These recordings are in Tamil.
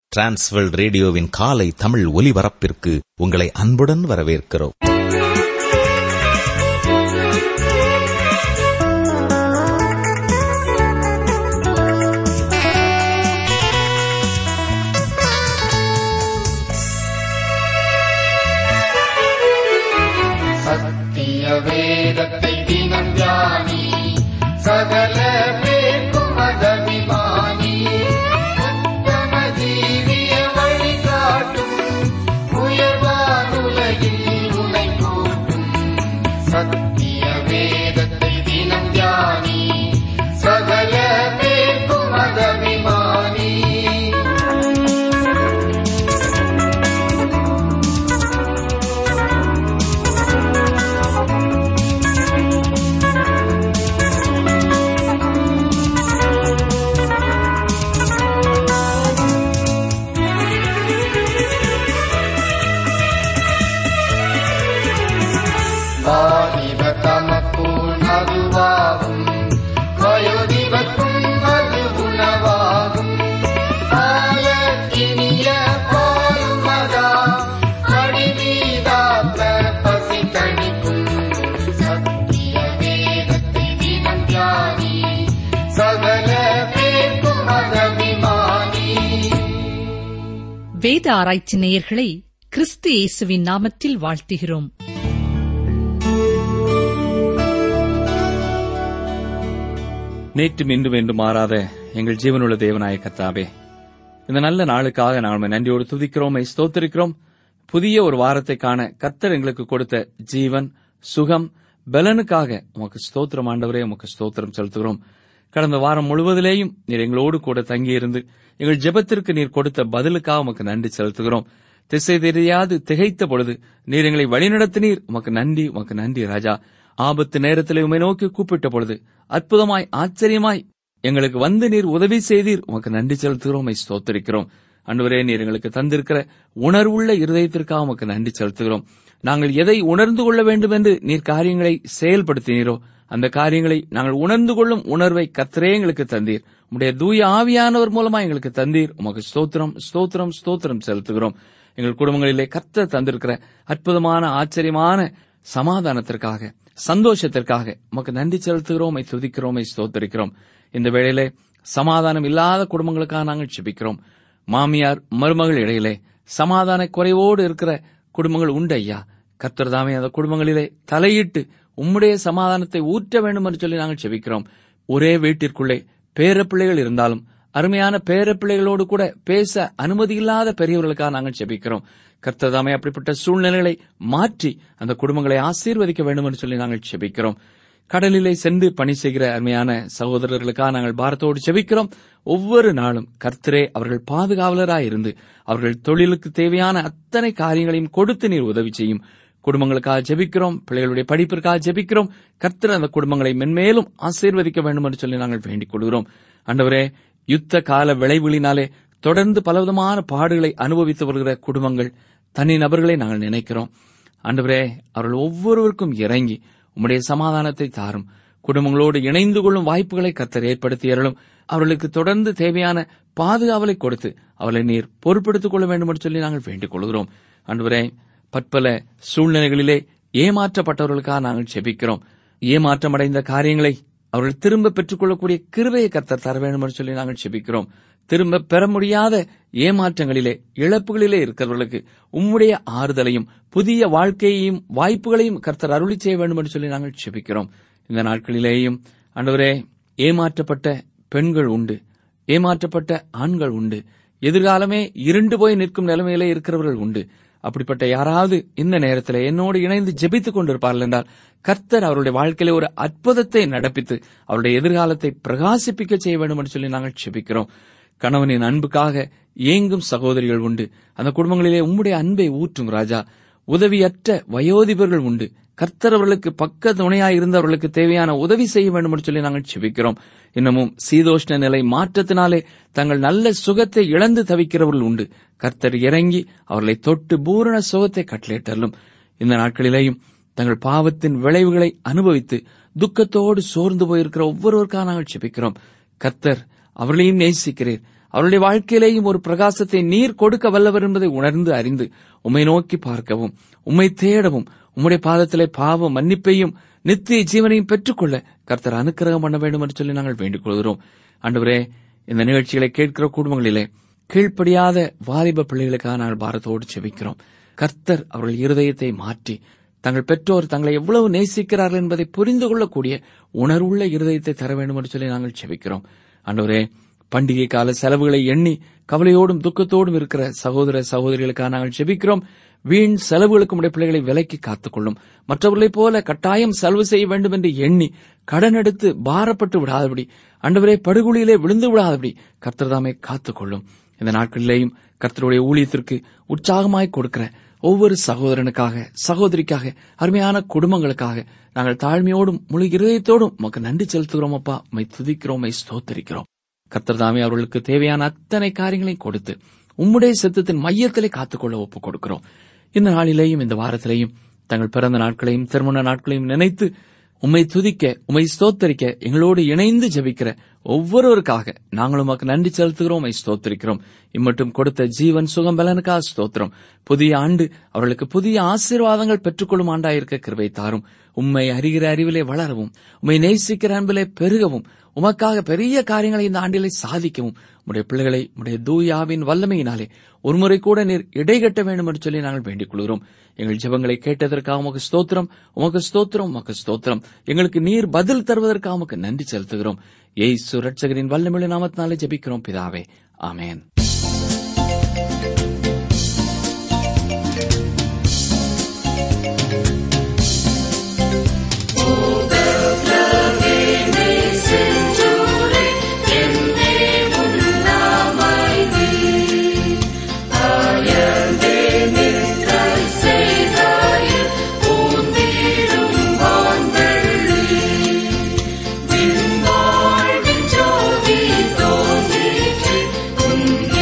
டிரான்ஸ்வர்ல்ட் ரேடியோவின் காலை தமிழ் ஒலிபரப்பிற்கு உங்களை அன்புடன் வரவேற்கிறோம் சத்திய வேதத்தை தினம் தியானி சகல பேர்க்கும் மதபிமானி உத்தம ஜீவிய வழி காட்டும் உயர்வானுலகில் உனை கூட்டும் சத்திய வேதத்தை தினம் தியானி சகல பேர்க்கும் மதபிமானி வாலிப தமக்குள் மதுவாகும் வயோதிபத்தும் மது உணவாகும் காலக்கினிய பாலும் மதா கடிமீதாத்த பசி தணிக்கும் சத்திய வேதத்தை தினம் தியானி சகல பேர்க்கும் மதபிமானி வேத ஆராய்ச்சி நேயர்களை கிறிஸ்து இயேசுவின் நாமத்தில் வாழ்த்துகிறோம் நேற்றும் இன்றும் என்று மாறாத எங்கள் ஜீவனுள்ள தேவனாய கர்த்தாவே இந்த நல்ல நாளுக்காக நாங்கள் உம்மை நன்றியோடு துதிக்கிறோம் உம்மை ஸ்தோத்திரிக்கிறோம் புதிய ஒரு வாரத்தை காண கர்த்தர் எங்களுக்கு கொடுத்த ஜீவன் சுகம் பலனுக்காக உமக்கு ஸ்தோத்திரம் ஆண்டவரே உமக்கு ஸ்தோத்திரம் செலுத்துகிறோம் கடந்த வாரம் முழுவதிலேயும் நீர் எங்களோடு கூட தங்கியிருந்து எங்கள் ஜெபத்திற்கு நீர் கொடுத்த பதிலுக்காக உமக்கு நன்றி செலுத்துகிறோம் திசை தெரியாது திகைத்த பொழுது நீர் எங்களை வழிநடத்தினீர் உமக்கு நன்றி உமக்கு நன்றி ராஜா ஆபத்து நேரத்தில் உம்மை நோக்கி கூப்பிட்ட பொழுது அற்புதமாய் ஆச்சரியமாய் எங்களுக்கு வந்து நீர் உதவி செய்தீர் உமக்கு நன்றி செலுத்துகிறோம் உம்மை ஸ்தோத்தரிக்கிறோம் அன்றுவரே நீர் எங்களுக்கு தந்திருக்கிற உணர்வுள்ள இருதயத்திற்காக உமக்கு நன்றி செலுத்துகிறோம் நாங்கள் எதை உணர்ந்து கொள்ள வேண்டும் என்று நீர் காரியங்களை செயல்படுத்தினீரோ அந்த காரியங்களை நாங்கள் உணர்ந்து கொள்ளும் உணர்வை கத்தரே எங்களுக்கு தந்தீர் உம்முடைய தூய ஆவியானவர் மூலமா எங்களுக்கு தந்தீர் உமக்கு ஸ்தோத்திரம் ஸ்தோத்திரம் ஸ்தோத்திரம் செலுத்துகிறோம் எங்கள் குடும்பங்களிலே கர்த்தர் தந்திருக்கிற அற்புதமான ஆச்சரியமான சமாதானத்திற்காக சந்தோஷத்திற்காக உமக்கு நன்றி செலுத்துகிறோம் உம்மை துதிக்கிறோம் உம்மை ஸ்தோத்தரிக்கிறோம் இந்த வேளையிலே சமாதானம் இல்லாத குடும்பங்களுக்காக நாங்கள் ஜெபிக்கிறோம் மாமியார் மருமகள் இடையிலே சமாதான குறைவோடு இருக்கிற குடும்பங்கள் உண்டு ஐயா கர்த்தர் தாமே அந்த குடும்பங்களிலே தலையிட்டு உம்முடைய சமாதானத்தை ஊற்ற வேண்டும் என்று சொல்லி நாங்கள் ஜெபிக்கிறோம் ஒரே வீட்டிற்குள்ளே பேரப்பிள்ளைகள் இருந்தாலும் அருமையான பேரப்பிள்ளைகளோடு கூட பேச அனுமதி இல்லாத பெரியவர்களுக்காக நாங்கள் ஜெபிக்கிறோம் கர்த்தர் தாமே அப்படிப்பட்ட சூழ்நிலைகளை மாற்றி அந்த குடும்பங்களை ஆசீர்வதிக்க வேண்டும் என்று சொல்லி நாங்கள் ஜெபிக்கிறோம் கடலிலே சென்று பணி செய்கிற அருமையான சகோதரர்களுக்காக நாங்கள் பாரத்தோடு செபிக்கிறோம் ஒவ்வொரு நாளும் கர்த்தரே அவர்கள் பாதுகாவலராய் இருந்து அவர்கள் தொழிலுக்கு தேவையான அத்தனை காரியங்களையும் கொடுத்து நீர் உதவி செய்யும் குடும்பங்களுக்காக ஜெபிக்கிறோம் பிள்ளைகளுடைய படிப்பிற்காக ஜெபிக்கிறோம் கர்த்தர் அந்த குடும்பங்களை மென்மேலும் ஆசீர்வதிக்க வேண்டும் என்று சொல்லி நாங்கள் வேண்டிக் கொள்கிறோம் ஆண்டவரே யுத்த கால விளைவுகளினாலே தொடர்ந்து பலவிதமான பாடுகளை அனுபவித்து வருகிற குடும்பங்கள் தனி நபர்களை நாங்கள் நினைக்கிறோம் ஆண்டவரே அவர்கள் ஒவ்வொருவருக்கும் இறங்கி உம்முடைய சமாதானத்தை தாரும் குடும்பங்களோடு இணைந்து கொள்ளும் வாய்ப்புகளை கர்த்தர் ஏற்படுத்தி அருளும் அவர்களுக்கு தொடர்ந்து தேவையான பாதுகாவலை கொடுத்து அவர்களை நீர் பொறுப்படுத்திக் கொள்ள வேண்டும் என்று சொல்லி நாங்கள் வேண்டிக் கொள்கிறோம் ஆண்டவரே பற்பல சூழ்நிலைகளிலே ஏமாற்றப்பட்டவர்களுக்காக நாங்கள் செபிக்கிறோம் ஏமாற்றமடைந்த காரியங்களை அவர்கள் திரும்ப பெற்றுக்கொள்ளக்கூடிய கிருபையை கர்த்தர் தர வேண்டும் என்று சொல்லி நாங்கள் செபிக்கிறோம் திரும்ப பெற முடியாத ஏமாற்றங்களிலே இழப்புகளிலே இருக்கிறவர்களுக்கு உம்முடைய ஆறுதலையும் புதிய வாழ்க்கையையும் வாய்ப்புகளையும் கர்த்தர் அருளி செய்ய வேண்டும் என்று சொல்லி நாங்கள் செபிக்கிறோம் இந்த நாட்களிலேயும் ஆண்டவரே ஏமாற்றப்பட்ட பெண்கள் உண்டு ஏமாற்றப்பட்ட ஆண்கள் உண்டு எதிர்காலமே இருண்டு போய் நிற்கும் நிலைமையிலே இருக்கிறவர்கள் உண்டு அப்படிப்பட்ட யாராவது இந்த நேரத்தில் என்னோடு இணைந்து ஜெபித்துக் கொண்டிருப்பார்கள் என்றால் கர்த்தர் அவருடைய வாழ்க்கையில ஒரு அற்புதத்தை நடப்பித்து அவருடைய எதிர்காலத்தை பிரகாசிப்பிக்க செய்ய வேண்டும் என்று சொல்லி நாங்கள் ஜெபிக்கிறோம் கணவனின் அன்புக்காக ஏங்கும் சகோதரிகள் உண்டு அந்த குடும்பங்களிலே உம்முடைய அன்பை ஊற்றும் ராஜா உதவியற்ற வயோதிபர்கள் உண்டு கர்த்தர் அவர்களுக்கு பக்க துணையாய் இருந்தவர்களுக்கு தேவையான உதவி செய்ய வேண்டும் என்று சொல்லி நாங்கள் செபிக்கிறோம் இன்னமும் சீதோஷ்ண நிலை மாற்றத்தினாலே தங்கள் நல்ல சுகத்தை இழந்து தவிக்கிறவர்கள் உண்டு கர்த்தர் இறங்கி அவர்களை தொட்டு பூரண சுகத்தை கட்டளையிட்டலும் இந்த நாட்களிலேயும் தங்கள் பாவத்தின் விளைவுகளை அனுபவித்து துக்கத்தோடு சோர்ந்து போயிருக்கிற ஒவ்வொருவருக்காக நாங்கள் செபிக்கிறோம் கர்த்தர் அவர்களையும் நேசிக்கிறீர் அவருடைய வாழ்க்கையிலேயும் ஒரு பிரகாசத்தை நீர் கொடுக்க வல்லவர் என்பதை உணர்ந்து அறிந்து உம்மை நோக்கி பார்க்கவும் உம்மை தேடவும் உம்முடைய பாதத்திலே பாவ மன்னிப்பையும் நித்திய ஜீவனையும் பெற்றுக்கொள்ள கர்த்தர் அனுக்கிரகம் பண்ண வேண்டும் என்று சொல்லி நாங்கள் வேண்டிக் கொள்கிறோம் ஆண்டவரே இந்த நிகழ்ச்சிகளை கேட்கிற குடும்பங்களிலே கீழ்ப்படியாத வாலிப பிள்ளைகளுக்காக நாங்கள் பாரத்தோடு செபிக்கிறோம் கர்த்தர் அவர்கள் இருதயத்தை மாற்றி தங்கள் பெற்றோர் தங்களை எவ்வளவு நேசிக்கிறார்கள் என்பதை புரிந்து கொள்ளக்கூடிய உணர்வுள்ள இருதயத்தை தர வேண்டும் என்று சொல்லி நாங்கள் செபிக்கிறோம் ஆண்டவரே பண்டிகை கால செலவுகளை எண்ணி கவலையோடும் துக்கத்தோடும் இருக்கிற சகோதர சகோதரிகளுக்காக நாங்கள் செபிக்கிறோம் வீண் செலவுகளுக்கு உடைய பிள்ளைகளை விலைக்கு காத்துக்கொள்ளும் மற்றவர்களைப் போல கட்டாயம் செலவு செய்ய வேண்டும் என்று எண்ணி கடன் எடுத்து பாரப்பட்டு விடாதபடி அண்டவரே படுகொலியிலே விழுந்து விடாதபடி கர்த்தர்தாமே காத்துக்கொள்ளும் இந்த நாட்களிலேயும் கர்த்தருடைய ஊழியத்திற்கு உற்சாகமாய் கொடுக்கிற ஒவ்வொரு சகோதரனுக்காக சகோதரிக்காக அருமையான குடும்பங்களுக்காக நாங்கள் தாழ்மையோடும் முழு இருதயத்தோடும் உமக்கு நன்றி செலுத்துகிறோம் அப்பா மை துதிக்கிறோம் மை ஸ்தோத்தரிக்கிறோம் கர்த்தர்தாமே அவர்களுக்கு தேவையான அத்தனை காரியங்களையும் கொடுத்து உம்முடைய சித்தத்தின் மையத்திலே காத்துக்கொள்ள ஒப்புக் கொடுக்கிறோம் இந்த நாளிலேயும் இந்த வாரத்திலேயும் தங்கள் பிறந்த நாட்களையும் திருமண நாட்களையும் நினைத்து உம்மை துதிக்க உம்மை ஸ்தோத்தரிக்க எங்களோடு இணைந்து ஜெபிக்கிற ஒவ்வொருவருக்காக நாங்கள் உமக்கு நன்றி செலுத்துகிறோம் உம்மை ஸ்தோத்தரிக்கிறோம் இம்மட்டும் கொடுத்த ஜீவன் சுகம் பலனுக்காக ஸ்தோத்திரம் புதிய ஆண்டு அவர்களுக்கு புதிய ஆசீர்வாதங்கள் பெற்றுக்கொள்ளும் ஆண்டாயிருக்க கிருபை தாரும் உம்மை அறிகிற அறிவிலே வளரவும் உம்மை நேசிக்கிற அன்பிலே பெருகவும் உமக்காக பெரிய காரியங்களை இந்த ஆண்டிலே சாதிக்கவும் உடைய பிள்ளைகளை உடைய தூயாவின் வல்லமையினாலே ஒருமுறை கூட நீர் இடைகட்ட வேண்டும் என்று சொல்லி நாங்கள் வேண்டிக் கொள்கிறோம் எங்கள் ஜெபங்களை கேட்டதற்காக உமக்கு ஸ்தோத்திரம் உமக்கு ஸ்தோத்திரம் உமக்கு ஸ்தோத்திரம் எங்களுக்கு நீர் பதில் தருவதற்காக உமக்கு நன்றி செலுத்துகிறோம் ஏசு ரட்சகரின் வல்லமிழ நாமத்தினாலே ஜெபிக்கிறோம் பிதாவே ஆமென் வாழ்வின் ஜோதி தோன்றிற்று உன்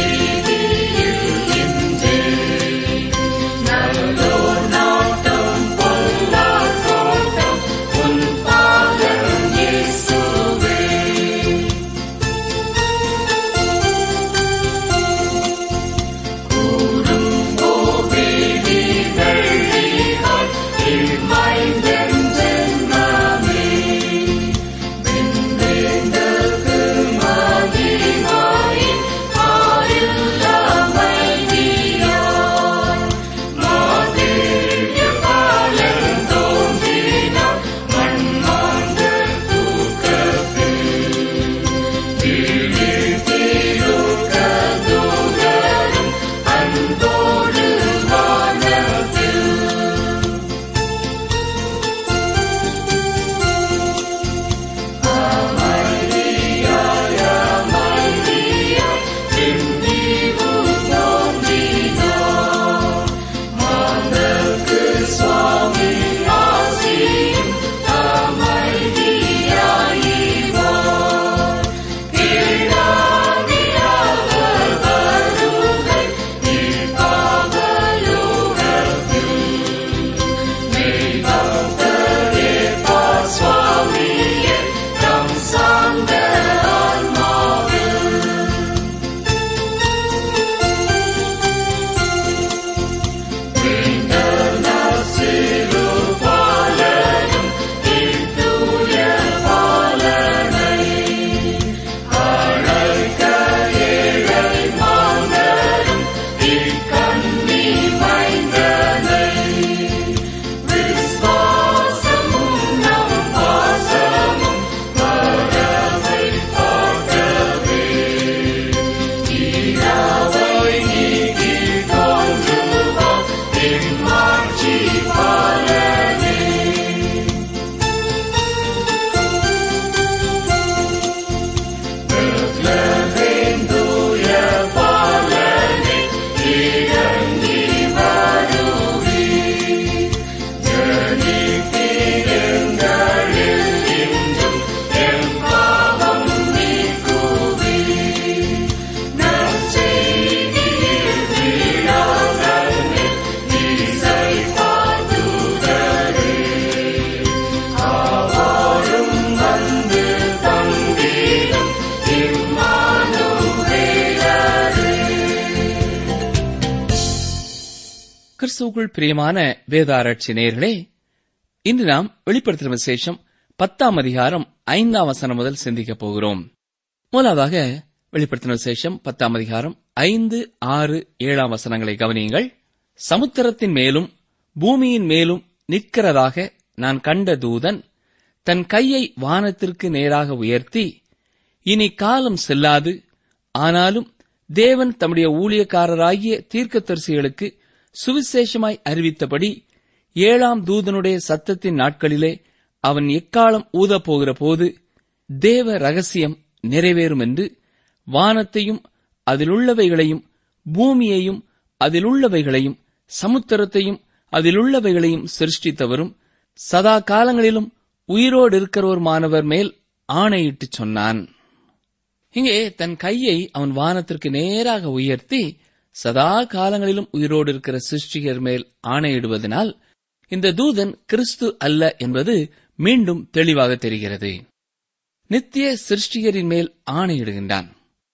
கிறிஸ்துவுக்குள் பிரியமான வேதாராய்ச்சி நேயர்களே இன்று நாம் வெளிப்படுத்தின விசேஷம் பத்தாம் அதிகாரம் ஐந்தாம் வசனம் முதல் சிந்திக்கப் போகிறோம் முதலாவதாக வெளிப்படுத்தின விசேஷம் பத்தாம் அதிகாரம் ஐந்து ஆறு ஏழாம் வசனங்களை கவனியுங்கள் சமுத்திரத்தின் மேலும் பூமியின் மேலும் நிற்கிறதாக நான் கண்ட தூதன் தன் கையை வானத்திற்கு நேராக உயர்த்தி இனி காலம் செல்லாது ஆனாலும் தேவன் தம்முடைய ஊழியக்காரராகிய தீர்க்கதரிசிகளுக்கு சுவிசேஷமாய் அறிவித்தபடி ஏழாம் தூதனுடைய சத்தத்தின் நாட்களிலே அவன் எக்காலம் ஊதப் போகிற போது தேவ ரகசியம் நிறைவேறும் என்று வானத்தையும் அதிலுள்ளவைகளையும் பூமியையும் அதிலுள்ளவைகளையும் சமுத்திரத்தையும் அதிலுள்ளவைகளையும் சிருஷ்டித்தவரும் சதா காலங்களிலும் உயிரோடு இருக்கிறவருமானவர் மேல் ஆணையிட்டுச் சொன்னான் இங்கே தன் கையை அவன் வானத்திற்கு நேராக உயர்த்தி சதா காலங்களிலும் உயிரோடு இருக்கிற சிருஷ்டிகர் மேல் ஆணையிடுவதனால் இந்த தூதன் கிறிஸ்து அல்ல என்பது மீண்டும் தெளிவாக தெரிகிறது நித்திய சிருஷ்டிகரின் மேல் ஆணையிடுகின்றான்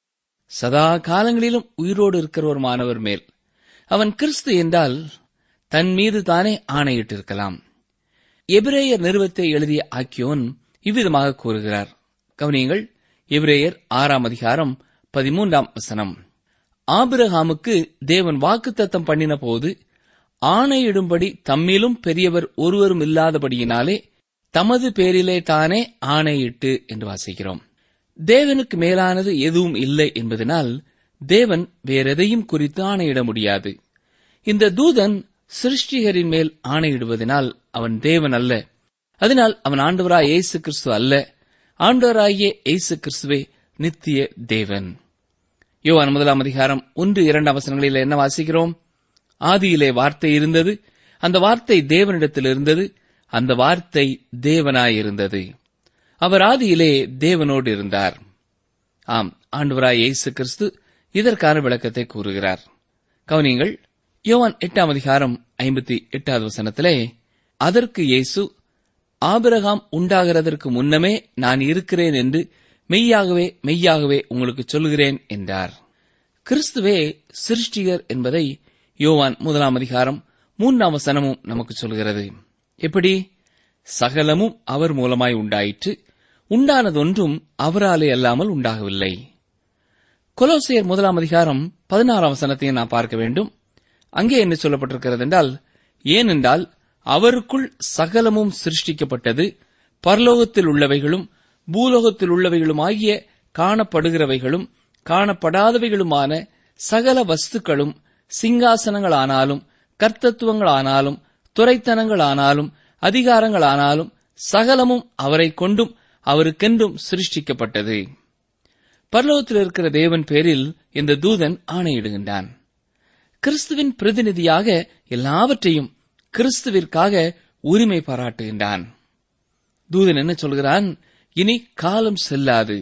சதா காலங்களிலும் உயிரோடு இருக்கிற மாணவர் மேல் அவன் கிறிஸ்து என்றால் தன் மீது தானே ஆணையிட்டிருக்கலாம் எபிரேயர் நிறுவத்தை எழுதிய ஆக்கியோன் இவ்விதமாக கூறுகிறார் கவனியங்கள் எபிரேயர் ஆறாம் அதிகாரம் பதிமூன்றாம் வசனம் ஆபிரகாமுக்கு தேவன் வாக்குத்தத்தம் பண்ணின போது ஆணையிடும்படி தம்மிலும் பெரியவர் ஒருவரும் இல்லாதபடியினாலே தமது பேரிலே தானே ஆணையிட்டு என்று வாசிக்கிறோம் தேவனுக்கு மேலானது எதுவும் இல்லை என்பதனால் தேவன் வேறெதையும் குறித்து ஆணையிட முடியாது இந்த தூதன் சிருஷ்டிகரின் மேல் ஆணையிடுவதனால் அவன் தேவன் அல்ல அதனால் அவன் ஆண்டவராய் இயேசு கிறிஸ்து அல்ல ஆண்டவராகிய இயேசு கிறிஸ்துவே நித்திய தேவன் யோவான் முதலாம் அதிகாரம் ஒன்று இரண்டு அவசரங்களில் என்ன வாசிக்கிறோம் ஆதியிலே வார்த்தை இருந்தது அந்த வார்த்தை தேவனிடத்தில் இருந்தது அந்த வார்த்தை தேவனாயிருந்தது அவர் ஆதியிலே தேவனோடு இருந்தார் ஆம் ஆண்டவராய் இயேசு கிறிஸ்து இதற்கான விளக்கத்தை கூறுகிறார் கவனியங்கள் யோவான் எட்டாம் அதிகாரம் ஐம்பத்தி எட்டாவது வசனத்திலே அதற்கு இயேசு ஆபிரகாம் உண்டாகிறதற்கு முன்னமே நான் இருக்கிறேன் என்று மெய்யாகவே மெய்யாகவே உங்களுக்கு சொல்கிறேன் என்றார் கிறிஸ்துவே சிருஷ்டிகர் என்பதை யோவான் முதலாம் அதிகாரம் மூன்றாம் வசனமும் நமக்கு சொல்கிறது எப்படி சகலமும் அவர் மூலமாய் உண்டாயிற்று உண்டானதொன்றும் அவராலே அல்லாமல் உண்டாகவில்லை கொலோசியர் முதலாம் அதிகாரம் பதினாறாம் வசனத்தையும் நான் பார்க்க வேண்டும் அங்கே என்ன சொல்லப்பட்டிருக்கிறது என்றால் ஏனென்றால் அவருக்குள் சகலமும் சிருஷ்டிக்கப்பட்டது பரலோகத்தில் உள்ளவைகளும் பூலோகத்தில் உள்ளவைகளுமாகிய காணப்படுகிறவைகளும் காணப்படாதவைகளுமான சகல வஸ்துக்களும் சிங்காசனங்களானாலும் கர்த்தத்துவங்களானாலும் துறைத்தனங்களானாலும் அதிகாரங்களானாலும் சகலமும் அவரை கொண்டும் அவருக்கென்றும் சிருஷ்டிக்கப்பட்டது பரலோகத்தில் இருக்கிற தேவன் பேரில் இந்த தூதன் ஆணையிடுகின்றான் கிறிஸ்துவின் பிரதிநிதியாக எல்லாவற்றையும் கிறிஸ்துவிற்காக உரிமை பாராட்டுகின்றான் தூதன் என்ன சொல்கிறான் இனி காலம் செல்லாது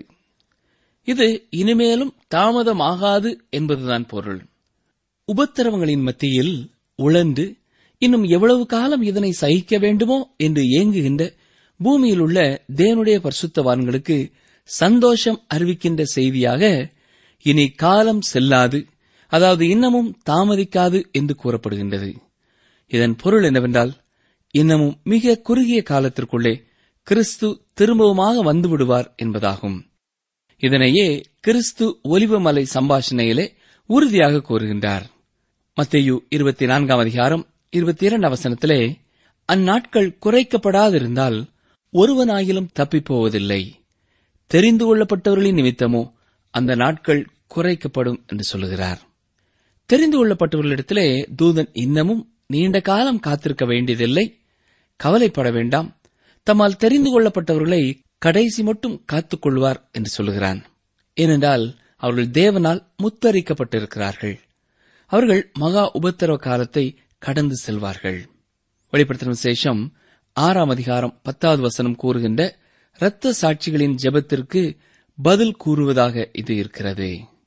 இது இனிமேலும் தாமதமாகாது என்பதுதான் பொருள் உபத்திரவங்களின் மத்தியில் உழந்து இன்னும் எவ்வளவு காலம் இதனை சகிக்க வேண்டுமோ என்று ஏங்குகின்ற பூமியில் உள்ள தேவனுடைய பரிசுத்தவான்களுக்கு சந்தோஷம் அறிவிக்கின்ற செய்தியாக இனி காலம் செல்லாது அதாவது இன்னமும் தாமதிக்காது என்று கூறப்படுகின்றது இதன் பொருள் என்னவென்றால் இன்னமும் மிக குறுகிய காலத்திற்குள்ளே கிறிஸ்து திரும்பவுமாக வந்து விடுவார் என்பதாகும் இதனையே கிறிஸ்து ஒலிவமலை சம்பாஷணையிலே உறுதியாக கூறுகின்றார் மத்தேயு இருபத்தி நான்காம் அதிகாரம் இருபத்தி இரண்டாம் வசனத்திலே அந்நாட்கள் குறைக்கப்படாதிருந்தால் ஒருவனாயிலும் தப்பிப்போவதில்லை தெரிந்து கொள்ளப்பட்டவர்களின் நிமித்தமோ அந்த நாட்கள் குறைக்கப்படும் என்று சொல்லுகிறார் தெரிந்து கொள்ளப்பட்டவர்களிடத்திலே தூதன் இன்னமும் நீண்ட காலம் காத்திருக்க வேண்டியதில்லை கவலைப்பட வேண்டாம் தம்மால் தெரிந்து கொள்ளப்பட்டவர்களை கடைசி மட்டும் காத்துக் கொள்வார் என்று சொல்லுகிறான் ஏனென்றால் அவர்கள் தேவனால் முத்தரிக்கப்பட்டிருக்கிறார்கள் அவர்கள் மகா உபத்திரவ காலத்தை கடந்து செல்வார்கள் வெளிப்படுத்தின விசேஷம் ஆறாம் அதிகாரம் பத்தாவது வசனம் கூறுகின்ற இரத்த சாட்சிகளின் ஜெபத்திற்கு பதில் கூறுவதாக இது இருக்கிறது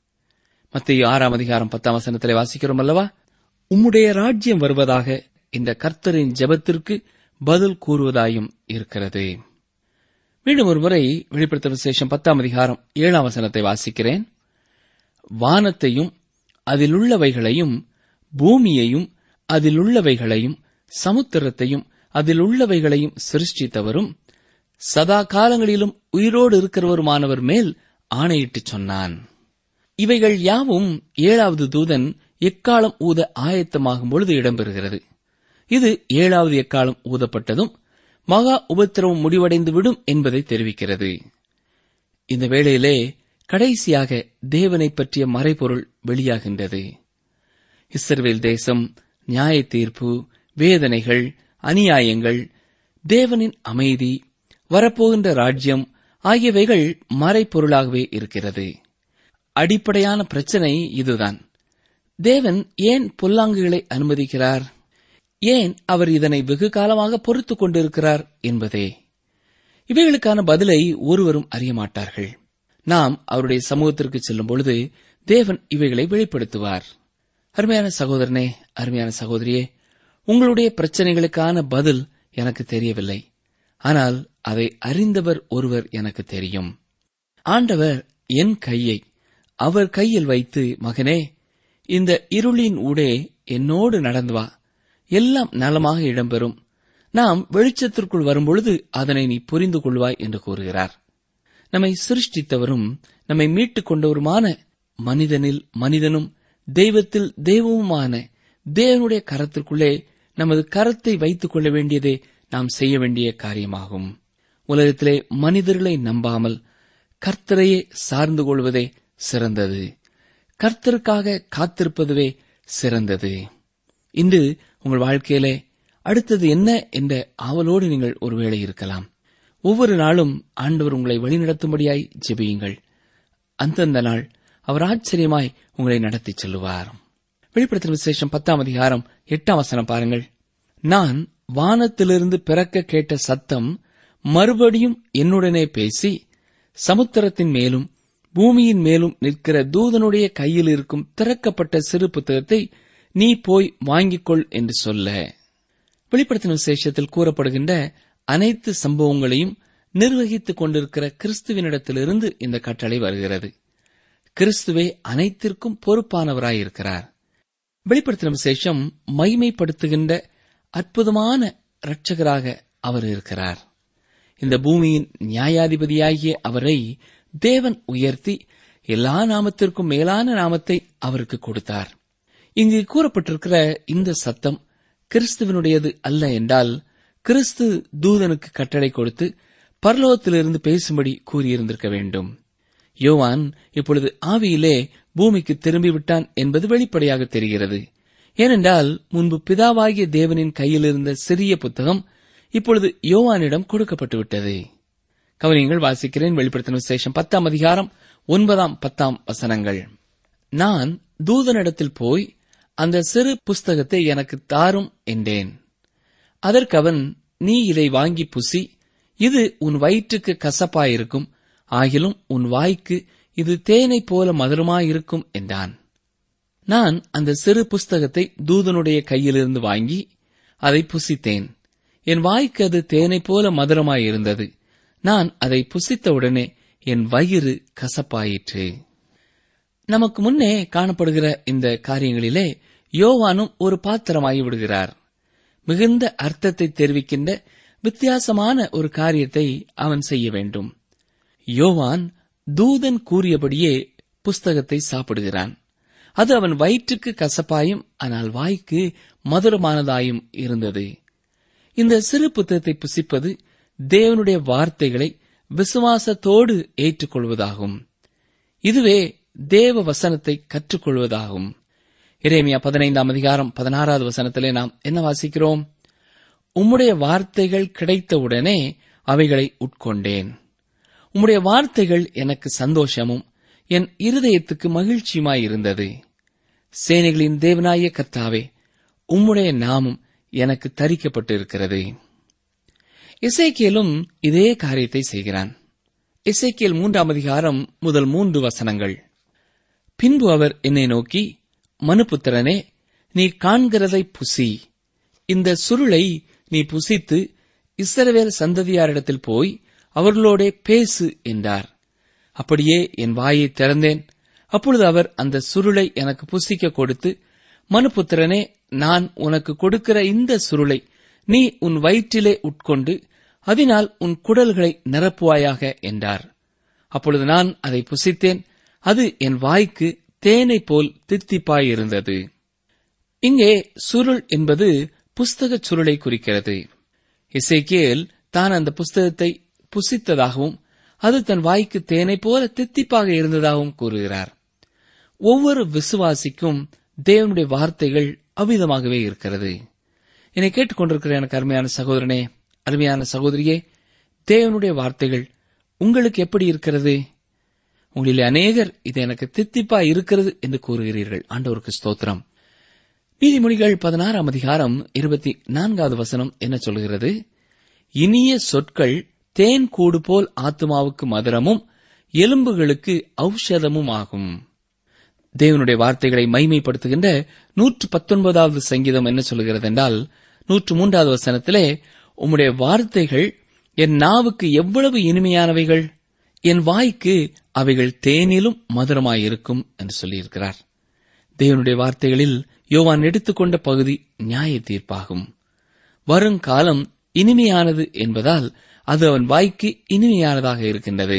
மத்திய ஆறாம் அதிகாரம் பத்தாம் வசனத்திலே வாசிக்கிறோம் அல்லவா உம்முடைய ராஜ்யம் வருவதாக இந்த கர்த்தரின் ஜெபத்திற்கு பதில் கூறுவதாயும் இருக்கிறது மீண்டும் ஒருமுறை வெளிப்படுத்த விசேஷம் பத்தாம் அதிகாரம் ஏழாம் வசனத்தை வாசிக்கிறேன் வானத்தையும் அதிலுள்ளவைகளையும் பூமியையும் அதில் உள்ளவைகளையும் சமுத்திரத்தையும் அதில் உள்ளவைகளையும் சிருஷ்டித்தவரும் சதா காலங்களிலும் உயிரோடு இருக்கிறவருமானவர் மேல் ஆணையிட்டுச் சொன்னான் இவைகள் யாவும் ஏழாவது தூதன் எக்காலம் ஊத ஆயத்தமாகும் பொழுது இடம்பெறுகிறது இது ஏழாவது எக்காலம் ஊதப்பட்டதும் மகா உபத்திரவம் முடிவடைந்து விடும் என்பதை தெரிவிக்கிறது இந்த வேளையிலே கடைசியாக தேவனை பற்றிய மறைபொருள் வெளியாகின்றது இஸ்ரவேல் தேசம் நியாய தீர்ப்பு வேதனைகள் அநியாயங்கள் தேவனின் அமைதி வரப்போகின்ற ராஜ்யம் ஆகியவைகள் மறைப்பொருளாகவே இருக்கிறது அடிப்படையான பிரச்சனை இதுதான் தேவன் ஏன் பொல்லாங்குகளை அனுமதிக்கிறார் ஏன் அவர் இதனை வெகு காலமாக பொறுத்துக் கொண்டிருக்கிறார் என்பதே இவைகளுக்கான பதிலை ஒருவரும் அறிய மாட்டார்கள் நாம் அவருடைய சமூகத்திற்கு செல்லும் பொழுது தேவன் இவைகளை வெளிப்படுத்துவார் அருமையான சகோதரனே அருமையான சகோதரியே உங்களுடைய பிரச்சனைகளுக்கான பதில் எனக்கு தெரியவில்லை ஆனால் அதை அறிந்தவர் ஒருவர் எனக்கு தெரியும் ஆண்டவர் என் கையை அவர் கையில் வைத்து மகனே இந்த இருளின் ஊடே என்னோடு நடந்து வா எல்லாம் நலமாக இடம்பெறும் நாம் வெளிச்சத்திற்குள் வரும்பொழுது அதனை நீ புரிந்து கொள்வாய் என்று கூறுகிறார் நம்மை சிருஷ்டித்தவரும் நம்மை மீட்டுக் கொண்டவருமான மனிதனில் மனிதனும் தெய்வத்தில் தெய்வமுமான தேவனுடைய கரத்திற்குள்ளே நமது கரத்தை வைத்துக் கொள்ள வேண்டியதே நாம் செய்ய வேண்டிய காரியமாகும் உலகத்திலே மனிதர்களை நம்பாமல் கர்த்தரையே சார்ந்து கொள்வதே சிறந்தது கர்த்தருக்காக காத்திருப்பதுவே சிறந்தது இன்று உங்கள் வாழ்க்கையிலே அடுத்தது என்ன என்ற ஆவலோடு நீங்கள் ஒருவேளை இருக்கலாம் ஒவ்வொரு நாளும் ஆண்டவர் உங்களை வழிநடத்தும்படியாய் ஜெபியுங்கள் அந்தந்த நாள் அவர் ஆச்சரியமாய் உங்களை நடத்திச் செல்லுவார் வெளிப்படுத்தின விசேஷம் பத்தாம் அதிகாரம் எட்டாம் வசனம் பாருங்கள் நான் வானத்திலிருந்து பிறக்க கேட்ட சத்தம் மறுபடியும் என்னுடனே பேசி சமுத்திரத்தின் மேலும் பூமியின் மேலும் நிற்கிற தூதனுடைய கையில் இருக்கும் திறக்கப்பட்ட சிறு புத்தகத்தை நீ போய் வாங்கிக் கொள் என்று சொல்ல வெளிப்படுத்தின விசேஷத்தில் கூறப்படுகின்ற அனைத்து சம்பவங்களையும் நிர்வகித்துக் கொண்டிருக்கிற கிறிஸ்துவினிடத்திலிருந்து இந்த கட்டளை வருகிறது கிறிஸ்துவே அனைத்திற்கும் பொறுப்பானவராயிருக்கிறார் வெளிப்படுத்தின விசேஷம் மைமைப்படுத்துகின்ற அற்புதமான இரட்சகராக அவர் இருக்கிறார் இந்த பூமியின் நியாயாதிபதியாகிய அவரை தேவன் உயர்த்தி எல்லா நாமத்திற்கும் மேலான நாமத்தை அவருக்கு கொடுத்தார் இங்கு கூறப்பட்டிருக்கிற இந்த சத்தம் கிறிஸ்துவனுடையது அல்ல என்றால் கிறிஸ்து தூதனுக்கு கட்டளை கொடுத்து பரலோகத்திலிருந்து பேசும்படி கூறியிருந்திருக்க வேண்டும் யோவான் இப்பொழுது ஆவியிலே பூமிக்கு திரும்பிவிட்டான் என்பது வெளிப்படையாக தெரிகிறது ஏனென்றால் முன்பு பிதாவாகிய தேவனின் கையில் இருந்த சிறிய புத்தகம் இப்பொழுது யோவானிடம் கொடுக்கப்பட்டு விட்டது கவனியங்கள் வாசிக்கிறேன் வெளிப்படுத்தின விசேஷம் பத்தாம் அதிகாரம் ஒன்பதாம் பத்தாம் வசனங்கள் நான் தூதனிடத்தில் போய் அந்த சிறு புஸ்தகத்தை எனக்கு தாரும் என்றேன் அதற்கு அவன் நீ இதை வாங்கி புசி இது உன் வயிற்றுக்கு கசப்பாயிருக்கும் ஆகிலும் உன் வாய்க்கு இது தேனை போல மதுரமாயிருக்கும் என்றான் நான் அந்த சிறு புஸ்தகத்தை தூதனுடைய கையிலிருந்து வாங்கி அதை புசித்தேன் என் வாய்க்கு அது தேனை போல மதுரமாயிருந்தது நான் அதை புசித்தவுடனே என் வயிறு கசப்பாயிற்று நமக்கு முன்னே காணப்படுகிற இந்த காரியங்களிலே யோவானும் ஒரு பாத்திரமாகி விடுகிறார் மிகுந்த அர்த்தத்தை தெரிவிக்கின்ற வித்தியாசமான ஒரு காரியத்தை அவன் செய்ய வேண்டும் யோவான் தூதன் கூறியபடியே புஸ்தகத்தை சாப்பிடுகிறான் அது அவன் வயிற்றுக்கு கசப்பாயும் ஆனால் வாய்க்கு மதுரமானதாயும் இருந்தது இந்த சிறு புத்தகத்தை புசிப்பது தேவனுடைய வார்த்தைகளை விசுவாசத்தோடு ஏற்றுக்கொள்வதாகும் இதுவே தேவ வசனத்தை கற்றுக்கொள்வதாகும் இறைமையா பதினைந்தாம் அதிகாரம் பதினாறாவது வசனத்திலே நாம் என்ன வாசிக்கிறோம் உம்முடைய வார்த்தைகள் கிடைத்தவுடனே அவைகளை உட்கொண்டேன் உம்முடைய வார்த்தைகள் எனக்கு சந்தோஷமும் என் இருதயத்துக்கு மகிழ்ச்சியுமாயிருந்தது சேனைகளின் தேவனாய கர்த்தாவே உம்முடைய நாமம் எனக்கு தரிக்கப்பட்டிருக்கிறது இசைக்கியலும் இதே காரியத்தை செய்கிறான் இசைக்கியல் மூன்றாம் அதிகாரம் முதல் மூன்று வசனங்கள் பின்பு அவர் என்னை நோக்கி மனுபுத்திரனே நீ காண்கிறதை புசி இந்த சுருளை நீ புசித்து இஸ்ரவேல் சந்ததியாரிடத்தில் போய் அவர்களோடே பேசு என்றார் அப்படியே என் வாயை திறந்தேன் அப்பொழுது அவர் அந்த சுருளை எனக்கு புசிக்க கொடுத்து மனுபுத்திரனே நான் உனக்கு கொடுக்கிற இந்த சுருளை நீ உன் வயிற்றிலே உட்கொண்டு அதனால் உன் குடல்களை நிரப்புவாயாக என்றார் அப்பொழுது நான் அதை புசித்தேன் அது என் வாய்க்கு தேனை போல் தித்திப்பாயிருந்தது இங்கே சுருள் என்பது புஸ்தகச் சுருளை குறிக்கிறது இசைக்கேல் தான் அந்த புஸ்தகத்தை புசித்ததாகவும் அது தன் வாய்க்கு தேனை போல தித்திப்பாக இருந்ததாகவும் கூறுகிறார் ஒவ்வொரு விசுவாசிக்கும் தேவனுடைய வார்த்தைகள் அவ்விதமாகவே இருக்கிறது என்னை கேட்டுக்கொண்டிருக்கிற எனக்கு அருமையான சகோதரனே அருமையான சகோதரியே தேவனுடைய வார்த்தைகள் உங்களுக்கு எப்படி இருக்கிறது உங்களில் அநேகர் இது எனக்கு தித்திப்பா இருக்கிறது என்று கூறுகிறீர்கள் ஆண்டவருக்கு ஸ்தோத்திரம் நீதிமொழிகள் பதினாறாம் அதிகாரம் இருபத்தி நான்காவது வசனம் என்ன சொல்கிறது இனிய சொற்கள் தேன் கூடு போல் ஆத்மாவுக்கு மதுரமும் எலும்புகளுக்கு ஔஷதமும் ஆகும் தேவனுடைய வார்த்தைகளை மைமைப்படுத்துகின்ற நூற்று பத்தொன்பதாவது சங்கீதம் என்ன சொல்கிறது என்றால் நூற்று மூன்றாவது வசனத்திலே உம்முடைய வார்த்தைகள் என் நாவுக்கு எவ்வளவு இனிமையானவைகள் என் வாய்க்கு அவைகள் தேனிலும் மதுரமாயிருக்கும் என்று சொல்லியிருக்கிறார் தேவனுடைய வார்த்தைகளில் யோவான் எடுத்துக்கொண்ட பகுதி நியாய தீர்ப்பாகும் வருங்காலம் இனிமையானது என்பதால் அது அவன் வாய்க்கு இனிமையானதாக இருக்கின்றது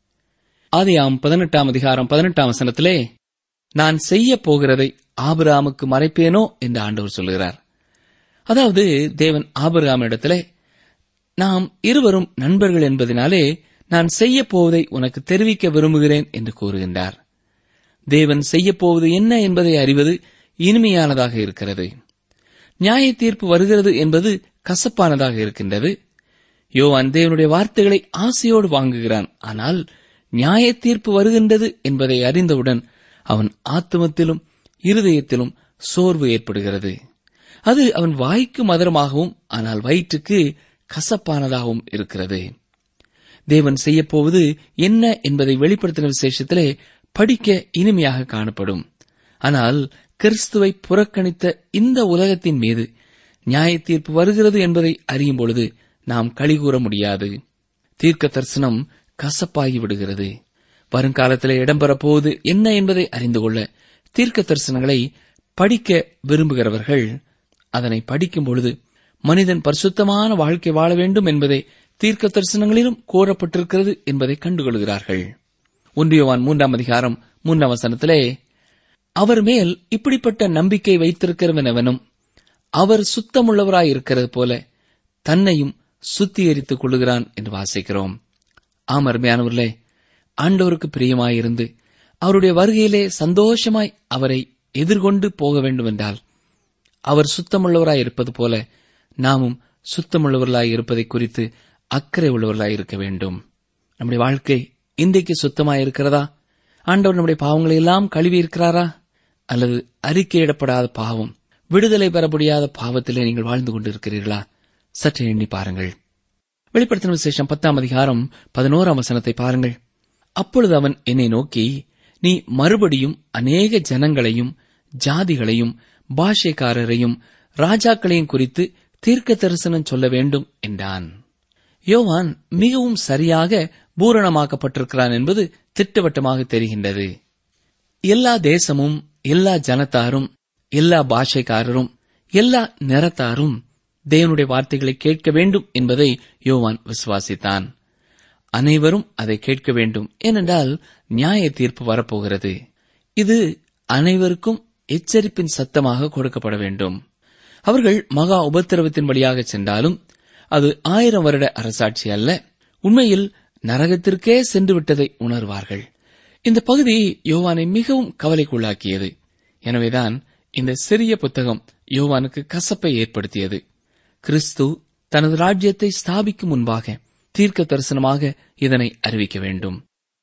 ஆதியாம் பதினெட்டாம் அதிகாரம் பதினெட்டாம் வசனத்திலே நான் செய்ய போகிறதை ஆபிராமுக்கு மறைப்பேனோ என்று ஆண்டவர் சொல்கிறார் அதாவது தேவன் ஆபிரகாமிடத்திலே நாம் இருவரும் நண்பர்கள் என்பதனாலே நான் செய்ய போவதை உனக்கு தெரிவிக்க விரும்புகிறேன் என்று கூறுகின்றார் தேவன் செய்யப் போவது என்ன என்பதை அறிவது இனிமையானதாக இருக்கிறது நியாய தீர்ப்பு வருகிறது என்பது கசப்பானதாக இருக்கின்றது யோவான் தேவனுடைய வார்த்தைகளை ஆசையோடு வாங்குகிறான் ஆனால் நியாய தீர்ப்பு வருகின்றது என்பதை அறிந்தவுடன் அவன் ஆத்துமத்திலும் இருதயத்திலும் சோர்வு ஏற்படுகிறது அது அவன் வாய்க்கு மதுரமாகவும் ஆனால் வயிற்றுக்கு கசப்பானதாகவும் இருக்கிறது தேவன் செய்யப்போவது என்ன என்பதை வெளிப்படுத்தின விசேஷத்திலே படிக்க இனிமையாக காணப்படும் ஆனால் கிறிஸ்துவை புறக்கணித்த இந்த உலகத்தின் மீது நியாய தீர்ப்பு வருகிறது என்பதை அறியும் பொழுது நாம் கழிகூற முடியாது தீர்க்க தரிசனம் கசப்பாகி விடுகிறது வருங்காலத்திலே இடம்பெறப் போவது என்ன என்பதை அறிந்து கொள்ள தீர்க்க தரிசனங்களை படிக்க விரும்புகிறவர்கள் அதனை படிக்கும் பொழுது மனிதன் பரிசுத்தமான வாழ்க்கை வாழ வேண்டும் என்பதை தீர்க்க தரிசனங்களிலும் கூறப்பட்டிருக்கிறது என்பதை கண்டுகொள்கிறார்கள் ஒன்றியவான் மூன்றாம் அதிகாரம் மூன்றாம் வசனத்திலே அவர் மேல் இப்படிப்பட்ட நம்பிக்கை வைத்திருக்கிறவனவனும் அவர் சுத்தமுள்ளவராயிருக்கிறது போல தன்னையும் சுத்திகரித்துக் கொள்ளுகிறான் என்று வாசிக்கிறோம் ஆம் அருமையானவர்களே ஆண்டவருக்கு பிரியமாயிருந்து அவருடைய வருகையிலே சந்தோஷமாய் அவரை எதிர்கொண்டு போக வேண்டுமென்றால் அவர் சுத்தமுள்ளவராய் இருப்பது போல நாமும் சுத்தமுள்ளவர்களாய் இருப்பதை குறித்து அக்கறை உள்ளவர்களாய் இருக்க வேண்டும் நம்முடைய வாழ்க்கை இன்றைக்கு சுத்தமாய் இருக்கிறதா ஆண்டவர் நம்முடைய பாவங்களை எல்லாம் கழுவி இருக்கிறாரா அல்லது அறிக்கையிடப்படாத பாவம் விடுதலை பெற முடியாத பாவத்திலே நீங்கள் வாழ்ந்து கொண்டிருக்கிறீர்களா சற்று எண்ணி பாருங்கள் வெளிப்படுத்தின விசேஷம் பத்தாம் அதிகாரம் பதினோராம் வசனத்தை பாருங்கள் அப்பொழுது அவன் என்னை நோக்கி நீ மறுபடியும் அநேக ஜனங்களையும் ஜாதிகளையும் பாஷைக்காரரையும் ராஜாக்களையும் குறித்து தீர்க்க தரிசனம் சொல்ல வேண்டும் என்றான் யோவான் மிகவும் சரியாக பூரணமாக்கப்பட்டிருக்கிறான் என்பது திட்டவட்டமாக தெரிகின்றது எல்லா தேசமும் எல்லா ஜனத்தாரும் எல்லா பாஷைக்காரரும் எல்லா நிறத்தாரும் தேவனுடைய வார்த்தைகளை கேட்க வேண்டும் என்பதை யோவான் விசுவாசித்தான் அனைவரும் அதை கேட்க வேண்டும் ஏனென்றால் நியாய தீர்ப்பு வரப்போகிறது இது அனைவருக்கும் எச்சரிப்பின் சத்தமாக கொடுக்கப்பட வேண்டும் அவர்கள் மகா உபத்திரவத்தின் வழியாக சென்றாலும் அது ஆயிரம் வருட அரசாட்சி அல்ல உண்மையில் நரகத்திற்கே சென்று விட்டதை உணர்வார்கள் இந்த பகுதி யோவானை மிகவும் கவலைக்குள்ளாக்கியது எனவேதான் இந்த சிறிய புத்தகம் யோவானுக்கு கசப்பை ஏற்படுத்தியது கிறிஸ்து தனது ராஜ்யத்தை ஸ்தாபிக்கும் முன்பாக தீர்க்க தரிசனமாக இதனை அறிவிக்க வேண்டும்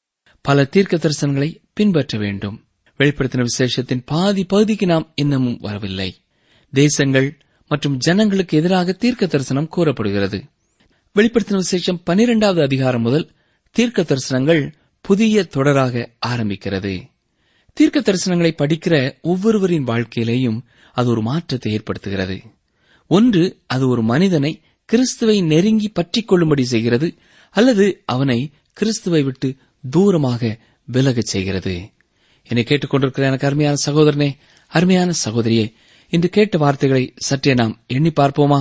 பல தீர்க்க தரிசனங்களை பின்பற்ற வேண்டும் வெளிப்படுத்தின விசேஷத்தின் பாதி பகுதிக்கு நாம் இன்னமும் வரவில்லை தேசங்கள் மற்றும் ஜனங்களுக்கு எதிராக தீர்க்க தரிசனம் கூறப்படுகிறது வெளிப்படுத்தின விசேஷம் பனிரெண்டாவது அதிகாரம் முதல் தீர்க்க தரிசனங்கள் புதிய தொடராக ஆரம்பிக்கிறது தீர்க்க தரிசனங்களை படிக்கிற ஒவ்வொருவரின் வாழ்க்கையிலேயும் அது ஒரு மாற்றத்தை ஏற்படுத்துகிறது ஒன்று அது ஒரு மனிதனை கிறிஸ்துவை நெருங்கி பற்றிக் கொள்ளும்படி செய்கிறது அல்லது அவனை கிறிஸ்துவை விட்டு தூரமாக விலகச் செய்கிறது என்னை கேட்டுக்கொண்டிருக்கிற எனக்கு அருமையான சகோதரனே அருமையான சகோதரியே இன்று கேட்ட வார்த்தைகளை சற்றே நாம் எண்ணி பார்ப்போமா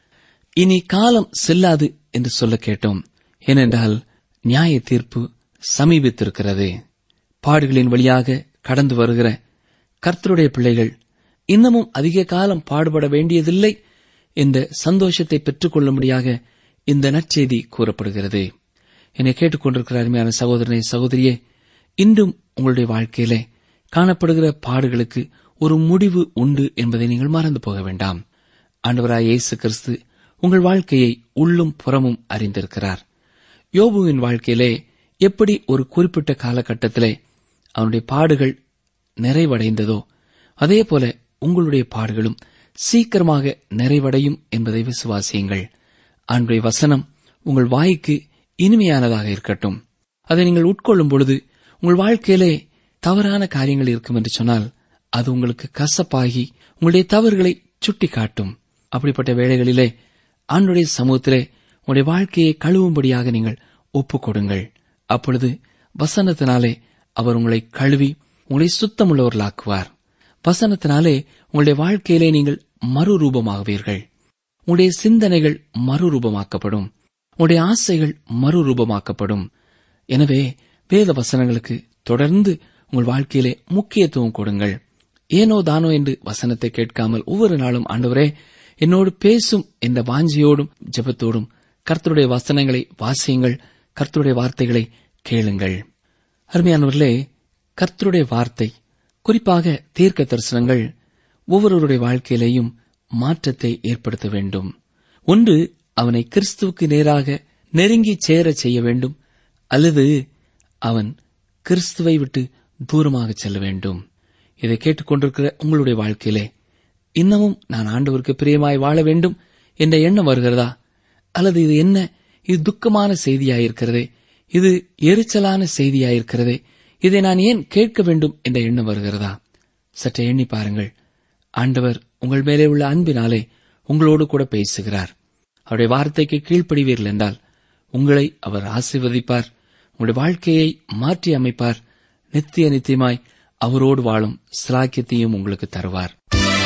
இனி காலம் செல்லாது என்று சொல்ல கேட்டோம் ஏனென்றால் நியாய தீர்ப்பு சமீபித்திருக்கிறது பாடுகளின் வழியாக கடந்து வருகிற கர்த்தருடைய பிள்ளைகள் இன்னமும் அதிக காலம் பாடுபட வேண்டியதில்லை என்ற சந்தோஷத்தை பெற்றுக்கொள்ளும்படியாக இந்த நற்செய்தி கூறப்படுகிறது என்னை கேட்டுக்கொண்டிருக்கிற அருமையான சகோதரனை சகோதரியே இன்றும் உங்களுடைய வாழ்க்கையிலே காணப்படுகிற பாடுகளுக்கு ஒரு முடிவு உண்டு என்பதை நீங்கள் மறந்து போக வேண்டாம் ஆண்டவராய் இயேசு கிறிஸ்து உங்கள் வாழ்க்கையை உள்ளும் புறமும் அறிந்திருக்கிறார் யோபுவின் வாழ்க்கையிலே எப்படி ஒரு குறிப்பிட்ட காலகட்டத்திலே அவனுடைய பாடுகள் நிறைவடைந்ததோ அதே போல உங்களுடைய பாடுகளும் சீக்கிரமாக நிறைவடையும் என்பதை விசுவாசியுங்கள் ஆண்டுடைய வசனம் உங்கள் வாய்க்கு இனிமையானதாக இருக்கட்டும் அதை நீங்கள் உட்கொள்ளும் பொழுது உங்கள் வாழ்க்கையிலே தவறான காரியங்கள் இருக்கும் என்று சொன்னால் அது உங்களுக்கு கசப்பாகி உங்களுடைய தவறுகளை சுட்டி காட்டும் அப்படிப்பட்ட வேளைகளிலே ஆண்டுடைய சமூகத்திலே உங்களுடைய வாழ்க்கையை கழுவும்படியாக நீங்கள் ஒப்புக் கொடுங்கள் அப்பொழுது வசனத்தினாலே அவர் உங்களை கழுவி உங்களை சுத்தமுள்ளவர்களாக்குவார் வசனத்தினாலே உங்களுடைய வாழ்க்கையிலே நீங்கள் மறுரூபமாகுவீர்கள் உங்களுடைய சிந்தனைகள் மறுரூபமாக்கப்படும் உங்களுடைய ஆசைகள் மறுரூபமாக்கப்படும் எனவே வேத வசனங்களுக்கு தொடர்ந்து உங்கள் வாழ்க்கையிலே முக்கியத்துவம் கொடுங்கள் ஏனோ தானோ என்று வசனத்தை கேட்காமல் ஒவ்வொரு நாளும் ஆண்டவரே என்னோடு பேசும் என்ற வாஞ்சியோடும் ஜெபத்தோடும் கர்த்தருடைய வசனங்களை வாசியுங்கள் கர்த்தருடைய வார்த்தைகளை கேளுங்கள் அருமையானவர்களே கர்த்தருடைய வார்த்தை குறிப்பாக தீர்க்க தரிசனங்கள் ஒவ்வொருவருடைய வாழ்க்கையிலேயும் மாற்றத்தை ஏற்படுத்த வேண்டும் ஒன்று அவனை கிறிஸ்துவுக்கு நேராக நெருங்கி சேரச் செய்ய வேண்டும் அல்லது அவன் கிறிஸ்துவை விட்டு தூரமாக செல்ல வேண்டும் இதை கேட்டுக்கொண்டிருக்கிற உங்களுடைய வாழ்க்கையிலே இன்னமும் நான் ஆண்டவருக்கு பிரியமாய் வாழ வேண்டும் என்ற எண்ணம் வருகிறதா அல்லது இது என்ன இது துக்கமான செய்தியாயிருக்கிறதே இது எரிச்சலான செய்தியாயிருக்கிறதே இதை நான் ஏன் கேட்க வேண்டும் என்ற எண்ணம் வருகிறதா சற்றே எண்ணி பாருங்கள் ஆண்டவர் உங்கள் மேலே உள்ள அன்பினாலே உங்களோடு கூட பேசுகிறார் அவருடைய வார்த்தைக்கு கீழ்ப்படிவீர்கள் என்றால் உங்களை அவர் ஆசீர்வதிப்பார் உங்களுடைய வாழ்க்கையை மாற்றி அமைப்பார் நித்திய நித்தியமாய் அவரோடு வாழும் சிலாக்கியத்தையும் உங்களுக்கு தருவார்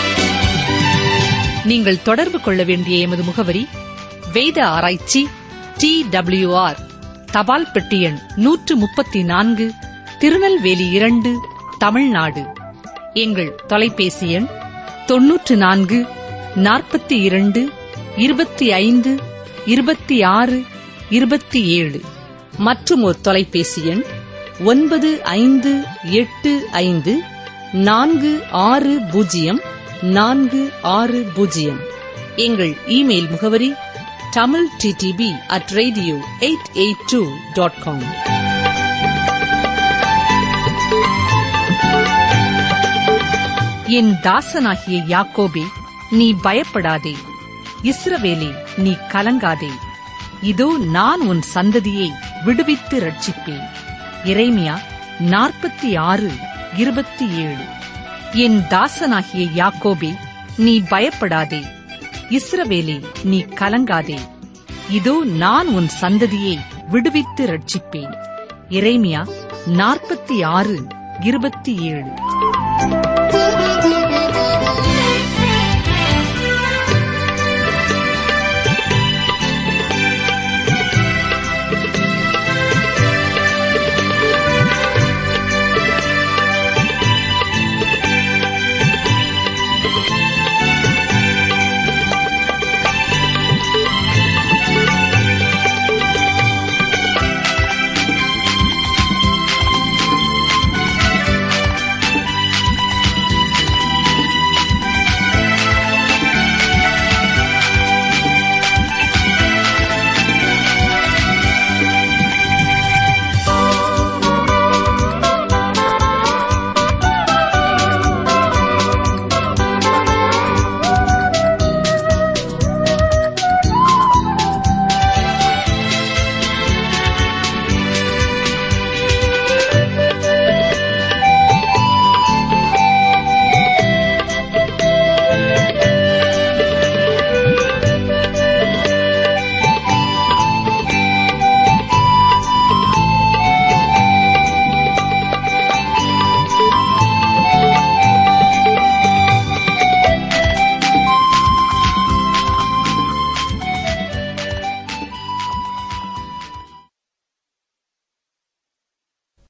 நீங்கள் தொடர்பு கொள்ள வேண்டிய எமது முகவரி வேத ஆராய்ச்சி டி ஆர் தபால் பெட்டி எண் நூற்று முப்பத்தி நான்கு திருநெல்வேலி இரண்டு தமிழ்நாடு எங்கள் தொலைபேசி எண் தொன்னூற்று நான்கு நாற்பத்தி இரண்டு இருபத்தி ஐந்து இருபத்தி ஆறு இருபத்தி ஏழு மற்றும் ஒரு தொலைபேசி எண் ஒன்பது ஐந்து எட்டு ஐந்து நான்கு ஆறு பூஜ்ஜியம் நான்கு ஆறு பூஜ்ஜியம் எங்கள் இமெயில் முகவரி Tamil DTP at radio eight eight two dot com என் தாசனாகிய யாக்கோபே நீ பயப்படாதே இஸ்ரவேலே நீ கலங்காதே இதோ நான் உன் சந்ததியை விடுவித்து ரட்சிப்பேன் இறைமியா நாற்பத்தி ஆறு இருபத்தி ஏழு என் தாசனாகிய யாக்கோபே நீ பயப்படாதே இஸ்ரவேலே நீ கலங்காதே இதோ நான் உன் சந்ததியை விடுவித்து ரட்சிப்பேன் இறைமியா நாற்பத்தி ஆறு இருபத்தி ஏழு